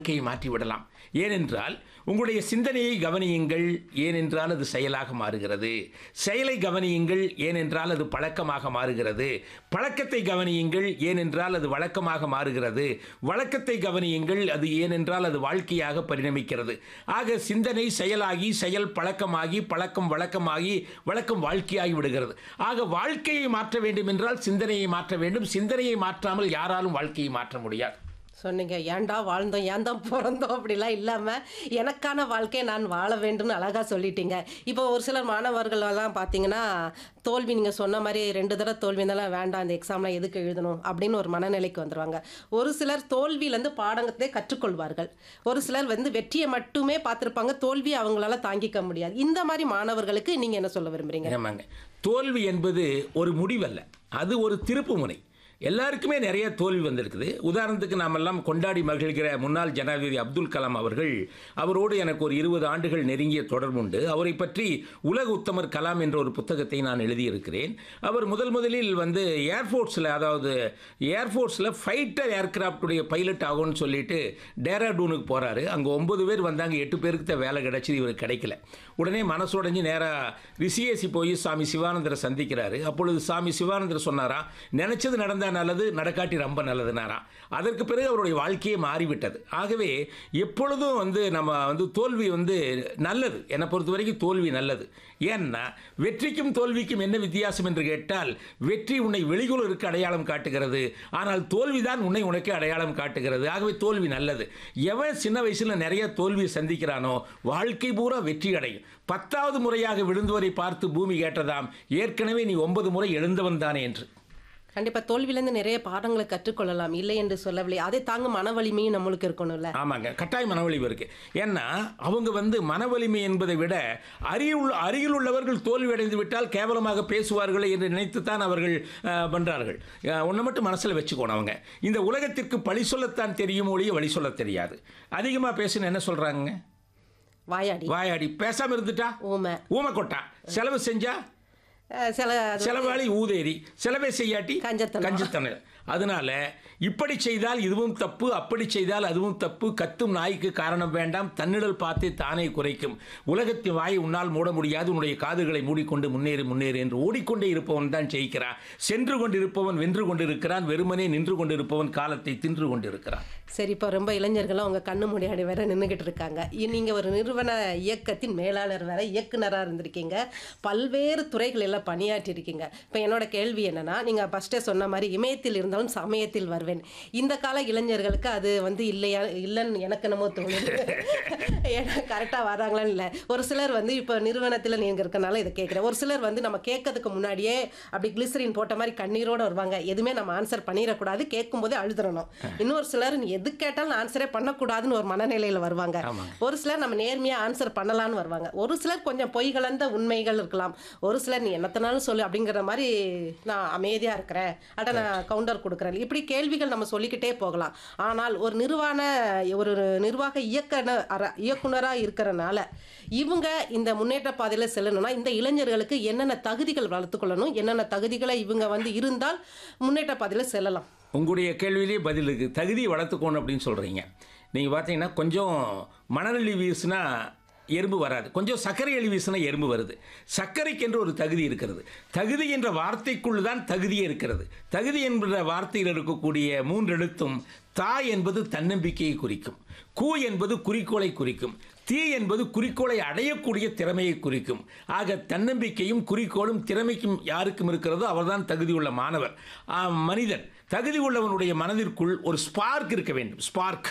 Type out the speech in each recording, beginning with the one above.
வாழ்க்கையை மாற்றிவிடலாம் ஏனென்றால் உங்களுடைய சிந்தனையை கவனியுங்கள் ஏனென்றால் அது செயலாக மாறுகிறது செயலை கவனியுங்கள் ஏனென்றால் அது பழக்கமாக மாறுகிறது பழக்கத்தை கவனியுங்கள் ஏனென்றால் அது வழக்கமாக மாறுகிறது வழக்கத்தை கவனியுங்கள் அது ஏனென்றால் அது வாழ்க்கையாக பரிணமிக்கிறது ஆக சிந்தனை செயலாகி செயல் பழக்கமாகி பழக்கம் வழக்கமாகி வழக்கம் வாழ்க்கையாகி விடுகிறது ஆக வாழ்க்கையை மாற்ற வேண்டும் என்றால் சிந்தனையை மாற்ற வேண்டும் சிந்தனையை மாற்றாமல் யாராலும் வாழ்க்கையை மாற்ற முடியாது சொன்னீங்க ஏன்டா வாழ்ந்தோம் ஏன் தான் பிறந்தோம் அப்படிலாம் இல்லாமல் எனக்கான வாழ்க்கையை நான் வாழ வேண்டும்னு அழகாக சொல்லிட்டீங்க இப்போ ஒரு சிலர் மாணவர்கள் எல்லாம் பார்த்தீங்கன்னா தோல்வி நீங்கள் சொன்ன மாதிரி ரெண்டு தடவை தோல்வி இருந்தாலும் வேண்டாம் இந்த எக்ஸாம்லாம் எதுக்கு எழுதணும் அப்படின்னு ஒரு மனநிலைக்கு வந்துடுவாங்க ஒரு சிலர் தோல்வியிலேருந்து பாடங்கத்தை கற்றுக்கொள்வார்கள் ஒரு சிலர் வந்து வெற்றியை மட்டுமே பார்த்துருப்பாங்க தோல்வி அவங்களால தாங்கிக்க முடியாது இந்த மாதிரி மாணவர்களுக்கு நீங்கள் என்ன சொல்ல விரும்புறீங்க ஆமாங்க தோல்வி என்பது ஒரு முடிவல்ல அது ஒரு திருப்பு முனை எல்லாருக்குமே நிறைய தோல்வி வந்திருக்குது உதாரணத்துக்கு நாமெல்லாம் கொண்டாடி மகிழ்கிற முன்னாள் ஜனாதிபதி அப்துல் கலாம் அவர்கள் அவரோடு எனக்கு ஒரு இருபது ஆண்டுகள் நெருங்கிய தொடர்புண்டு அவரை பற்றி உலக உத்தமர் கலாம் என்ற ஒரு புத்தகத்தை நான் எழுதியிருக்கிறேன் அவர் முதல் முதலில் வந்து ஏர்ஃபோர்ஸில் அதாவது ஏர்ஃபோர்ஸில் ஃபைட்டர் ஏர்கிராஃப்டுடைய பைலட் ஆகும்னு சொல்லிட்டு டேராடூனுக்கு போகிறாரு அங்கே ஒன்பது பேர் வந்தாங்க எட்டு பேருக்கு தான் வேலை கிடைச்சிது இவருக்கு கிடைக்கல உடனே மனசுடைஞ்சு நேராக ரிஷியேசி போய் சாமி சிவானந்தரை சந்திக்கிறாரு அப்பொழுது சாமி சிவானந்தர் சொன்னாரா நினைச்சது நடந்தால் நல்லது நடக்காட்டி ரொம்ப நல்லதுனாராம் அதற்கு பிறகு அவருடைய வாழ்க்கையே மாறிவிட்டது ஆகவே எப்பொழுதும் வந்து நம்ம வந்து தோல்வி வந்து நல்லது என்னை பொறுத்த வரைக்கும் தோல்வி நல்லது ஏன்னா வெற்றிக்கும் தோல்விக்கும் என்ன வித்தியாசம் என்று கேட்டால் வெற்றி உன்னை வெளியுலருக்கு அடையாளம் காட்டுகிறது ஆனால் தோல்விதான் உன்னை உனக்கு அடையாளம் காட்டுகிறது ஆகவே தோல்வி நல்லது எவன் சின்ன வயசில் நிறைய தோல்வியை சந்திக்கிறானோ வாழ்க்கை பூரா வெற்றி அடையும் பத்தாவது முறையாக விழுந்தவரை பார்த்து பூமி கேட்டதாம் ஏற்கனவே நீ ஒன்பது முறை எழுந்தவன் தானே என்று கண்டிப்பாக தோல்வியிலேருந்து நிறைய பாடங்களை கற்றுக்கொள்ளலாம் இல்லை என்று சொல்லவில்லை அதை தாங்கும் மன வலிமையும் நம்மளுக்கு இருக்கணும்ல ஆமாங்க கட்டாய மனவலிவு இருக்கு ஏன்னா அவங்க வந்து மனவலிமை என்பதை விட அருகில் அருகில் உள்ளவர்கள் தோல்வி அடைந்து விட்டால் கேவலமாக பேசுவார்கள் என்று நினைத்துத்தான் அவர்கள் அஹ், பண்றார்கள் அஹ், ஒன்றை மட்டும் மனசில் வச்சுக்கோணும் அவங்க இந்த உலகத்திற்கு பழி சொல்லத்தான் தெரியும் ஒழிய வழி சொல்ல தெரியாது அதிகமாக பேசுன்னு என்ன சொல்றாங்க வாயாடி வாயாடி பேசாம இருந்துட்டா ஊமை ஊமை கொட்டா செலவு செஞ்சா அஹ் சில அது செலவாளி ஊதேரி செலவே செய்யாட்டி கஞ்சத்தனம். கஞ்சத்தனம் அதனால இப்படி செய்தால் இதுவும் தப்பு அப்படி செய்தால் அதுவும் தப்பு கத்தும் நாய்க்கு காரணம் வேண்டாம் தன்னிடல் பார்த்தே தானே குறைக்கும் உலகத்தின் வாயை உன்னால் மூட முடியாது உன்னுடைய காதுகளை மூடிக்கொண்டு முன்னேறி முன்னேறு என்று ஓடிக்கொண்டே இருப்பவன் தான் ஜெயிக்கிறான் சென்று கொண்டிருப்பவன் வென்று கொண்டிருக்கிறான் வெறுமனே நின்று கொண்டிருப்பவன் காலத்தை தின்று கொண்டிருக்கிறான் சரி இப்போ ரொம்ப இளைஞர்களும் அவங்க கண்ணு முடியாடி வேற நின்றுக்கிட்டு இருக்காங்க இ- நீங்க ஒரு நிறுவன இயக்கத்தின் மேலாளர் வேற இயக்குனராக இருந்திருக்கீங்க பல்வேறு துறைகளில் பணியாற்றி இருக்கீங்க இப்போ என்னோட கேள்வி என்னன்னா நீங்க ஃபர்ஸ்டே சொன்ன மாதிரி இமயத்தில் இருந்தாலும் சமயத்தில் வருவேன் இந்த கால இளைஞர்களுக்கு அது வந்து இல்லையா இல்லைன்னு எனக்கு என்னமோ தோணுது ஏன்னா கரெக்டாக வராங்களான்னு இல்லை ஒரு சிலர் வந்து இப்போ நிறுவனத்தில் நீங்கள் இருக்கனால இதை கேட்குறேன் ஒரு சிலர் வந்து நம்ம கேட்கறதுக்கு முன்னாடியே அப்படி கிளிசரின் போட்ட மாதிரி கண்ணீரோட வருவாங்க எதுவுமே நம்ம ஆன்சர் பண்ணிடக்கூடாது கேட்கும்போதே அழுதுறணும் இன்னொரு சிலர் நீ எது கேட்டாலும் ஆன்சரே பண்ணக்கூடாதுன்னு ஒரு மனநிலையில் வருவாங்க ஆமாங்க. ஒரு சிலர் நம்ம நேர்மையாக ஆன்சர் பண்ணலான்னு வருவாங்க ஒரு சிலர் கொஞ்சம் பொய் கலந்த உண்மைகள் இருக்கலாம் ஒரு சிலர் நீ என்னத்தனாலும் சொல்லு அப்படிங்கிற மாதிரி நான் அமைதியாக இருக்கிறேன் அட நான் கவுண்டர் கொடுக்குறேன் இப்படி கேள்விகள் நம்ம சொல்லிக்கிட்டே போகலாம் ஆனால் ஒரு நிர்வாண ஒரு நிர்வாக இயக்குனர் இயக்குனராக இருக்கிறனால இவங்க இந்த முன்னேற்ற பாதையில் செல்லணும்னா இந்த இளைஞர்களுக்கு என்னென்ன தகுதிகள் வளர்த்துக்கொள்ளணும் என்னென்ன தகுதிகளை இவங்க வந்து இருந்தால் முன்னேற்ற பாதையில் செல்லலாம் உங்களுடைய கேள்வியிலே பதில் இருக்குது தகுதியை வளர்த்துக்கணும் அப்படின்னு சொல்கிறீங்க நீங்கள் பார்த்தீங்கன்னா கொஞ்சம் மணநெல்லி வீசுனா எறும்பு வராது கொஞ்சம் சர்க்கரை எலி வீசினா எறும்பு வருது சர்க்கரைக்கென்று ஒரு தகுதி இருக்கிறது தகுதி என்ற வார்த்தைக்குள் தான் தகுதியே இருக்கிறது தகுதி என்ற வார்த்தையில் இருக்கக்கூடிய மூன்று எழுத்தும் தாய் என்பது தன்னம்பிக்கையை குறிக்கும் கூ என்பது குறிக்கோளை குறிக்கும் தீ என்பது குறிக்கோளை அடையக்கூடிய திறமையை குறிக்கும் ஆக தன்னம்பிக்கையும் குறிக்கோளும் திறமைக்கும் யாருக்கும் இருக்கிறதோ அவர்தான் தகுதியுள்ள மாணவர் ஆ, மனிதன் தகுதி உள்ளவனுடைய மனதிற்குள் ஒரு ஸ்பார்க் இருக்க வேண்டும் ஸ்பார்க்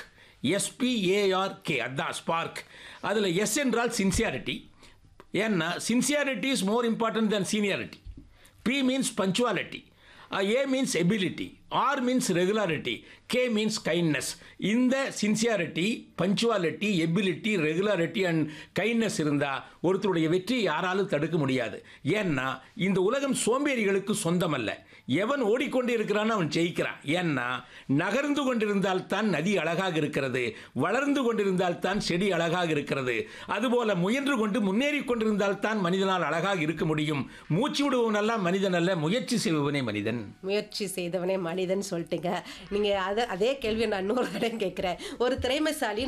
எஸ்பிஏஆர்கே அதான் ஸ்பார்க் அதில் எஸ் என்றால் சின்சியாரிட்டி ஏன்னா sincerity is more important than seniority P means punctuality A means ability R means regularity K means kindness இந்த sincerity punctuality ability regularity and kindness இருந்தால் ஒருத்தருடைய வெற்றியை யாராலும் தடுக்க முடியாது ஏன்னா இந்த உலகம் சோம்பேறிகளுக்கு சொந்தமல்ல எவன் ஓடிக்கொண்டு இருக்கிறான்னு அவன் ஜெயிக்கிறான் ஏன்னா நகர்ந்து கொண்டிருந்தால் தான் நதி அழகாக இருக்கிறது வளர்ந்து கொண்டிருந்தால் தான் செடி அழகாக இருக்கிறது அதுபோல முயன்று கொண்டு முன்னேறி கொண்டிருந்தால் தான் மனிதனால் அழகாக இருக்க முடியும் மூச்சு விடுபவனெல்லாம் மனிதன் அல்ல முயற்சி செய்பவனே மனிதன் முயற்சி செய்தவனே மனிதன் மனிதன் சொல்லிட்டீங்க நீங்கள் அதை அதே கேள்வியை நான் இன்னொரு தடவை கேட்குறேன் ஒரு திறமைசாலி